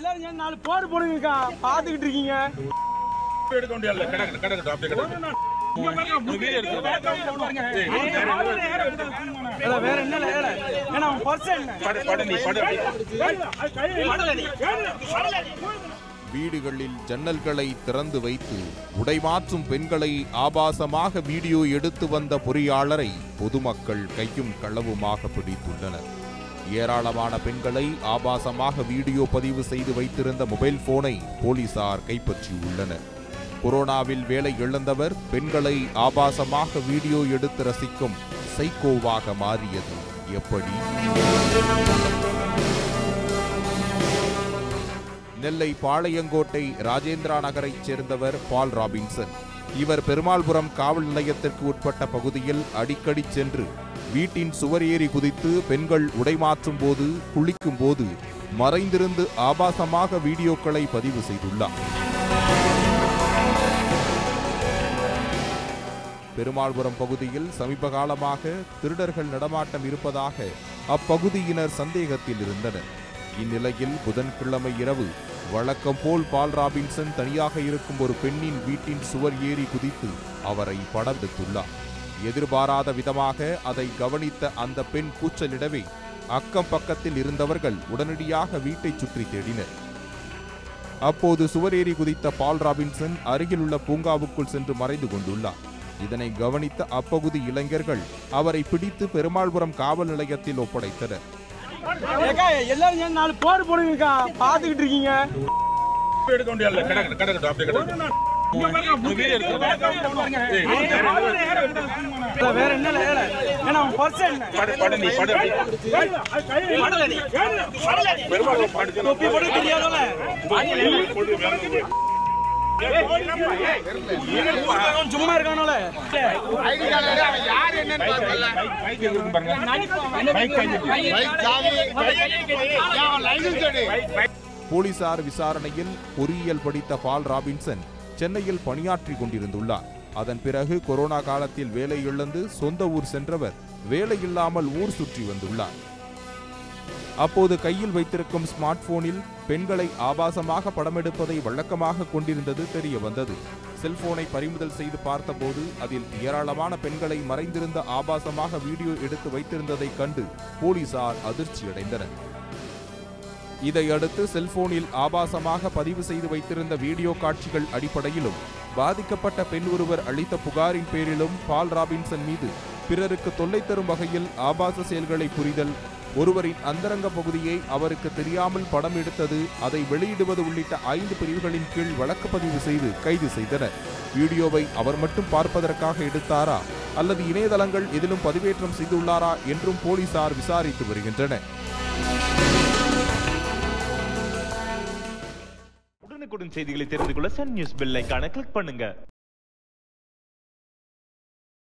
எல்லாரும் சேர்ந்து நாலு போடு போடுங்கக்கா பாத்துக்கிட்டு இருக்கீங்க எடுக்க முடியல கிடக்கு கிடக்கட்டும் அப்படியே கிடக்கட்டும் வீடியோ இல்ல, வேற என்ன இல்ல, இல்ல. ஏன்னா அவன் பர்ஸ் என்ன படு படு நீ படு வீடுகளில் ஜன்னல்களை திறந்து வைத்து உடைமாற்றும் பெண்களை ஆபாசமாக வீடியோ எடுத்து வந்த பொறியாளரை பொதுமக்கள் கையும் களவுமாக பிடித்துள்ளனர் ஏராளமான பெண்களை ஆபாசமாக வீடியோ பதிவு செய்து வைத்திருந்த மொபைல் போனை போலீசார் கைப்பற்றியுள்ளனர் கொரோனாவில் வேலை இழந்தவர் பெண்களை ஆபாசமாக வீடியோ எடுத்து ரசிக்கும் சைக்கோவாக மாறியது எப்படி நெல்லை பாளையங்கோட்டை ராஜேந்திரா நகரைச் சேர்ந்தவர் பால் ராபின்சன் இவர் பெருமாள்புரம் காவல் நிலையத்திற்கு உட்பட்ட பகுதியில் அடிக்கடி சென்று வீட்டின் சுவர் ஏறி குதித்து பெண்கள் உடைமாற்றும் போது குளிக்கும் போது மறைந்திருந்து ஆபாசமாக வீடியோக்களை பதிவு செய்துள்ளார் பெருமாள்புரம் பகுதியில் சமீப காலமாக திருடர்கள் நடமாட்டம் இருப்பதாக அப்பகுதியினர் சந்தேகத்தில் இருந்தனர் இந்நிலையில் புதன்கிழமை இரவு வழக்கம் போல் பால் ராபின்சன் தனியாக இருக்கும் ஒரு பெண்ணின் வீட்டின் சுவர் ஏறி குதித்து அவரை படர்ந்துள்ளார் எதிர்பாராத விதமாக அதை கவனித்த அந்த பெண் கூச்சலிடவே அக்கம் பக்கத்தில் இருந்தவர்கள் உடனடியாக வீட்டைச் சுற்றி தேடினர் அப்போது சுவரேறி குதித்த பால் ராபின்சன் அருகிலுள்ள பூங்காவுக்குள் சென்று மறைந்து கொண்டுள்ளார் இதனை கவனித்த அப்பகுதி இளைஞர்கள் அவரை பிடித்து பெருமாள்புரம் காவல் நிலையத்தில் ஒப்படைத்தனர் ஏக்கா எல்லாரும் சேர்ந்து நாலு போடு போடுங்கக்கா பாத்துக்கிட்டு இருக்கீங்க எடுக்க முடியல கிடக்கட்டும் கிடக்கட்டும் அப்படியே கிடக்கட்டும் வீடியோ இல்ல, வேற என்ன இல்ல, இல்ல. ஏன்னா அவன் பர்ஸ் என்ன படு படு நீ படு பெருமாள் பாடு தொப்பி போட தெரியாதோல அவன் சும்மா இருக்கானோல மைக் எங்க இருக்கு பாருங்க மைக் போலீசார் விசாரணையில் பொறியியல் படித்த பால் ராபின்சன் சென்னையில் பணியாற்றி கொண்டிருந்துள்ளார் அதன் பிறகு கொரோனா காலத்தில் வேலை இழந்து சொந்த ஊர் சென்றவர் வேலை இல்லாமல் ஊர் சுற்றி வந்துள்ளார் அப்போது கையில் வைத்திருக்கும் ஸ்மார்ட் போனில் பெண்களை ஆபாசமாக படமெடுப்பதை வழக்கமாக கொண்டிருந்தது தெரிய வந்தது செல்போனை பறிமுதல் செய்து பார்த்தபோது அதில் ஏராளமான பெண்களை மறைந்திருந்த ஆபாசமாக வீடியோ எடுத்து வைத்திருந்ததைக் கண்டு போலீசார் அதிர்ச்சியடைந்தனர் இதையடுத்து செல்போனில் ஆபாசமாக பதிவு செய்து வைத்திருந்த வீடியோ காட்சிகள் அடிப்படையிலும் பாதிக்கப்பட்ட பெண் ஒருவர் அளித்த புகாரின் பேரிலும் பால் ராபின்சன் மீது பிறருக்கு தொல்லை தரும் வகையில் ஆபாச செயல்களை புரிதல் ஒருவரின் அந்தரங்க பகுதியை அவருக்கு தெரியாமல் படம் எடுத்தது அதை வெளியிடுவது உள்ளிட்ட ஐந்து பிரிவுகளின் கீழ் வழக்கு பதிவு செய்து கைது செய்தனர் வீடியோவை அவர் மட்டும் பார்ப்பதற்காக எடுத்தாரா அல்லது இணையதளங்கள் எதிலும் பதிவேற்றம் செய்துள்ளாரா என்றும் போலீசார் விசாரித்து வருகின்றனர் உடனுக்குடன் செய்திகளை தெரிந்து கொள்ள சன் நியூஸ் பெல் ஐகானை கிளிக் பண்ணுங்க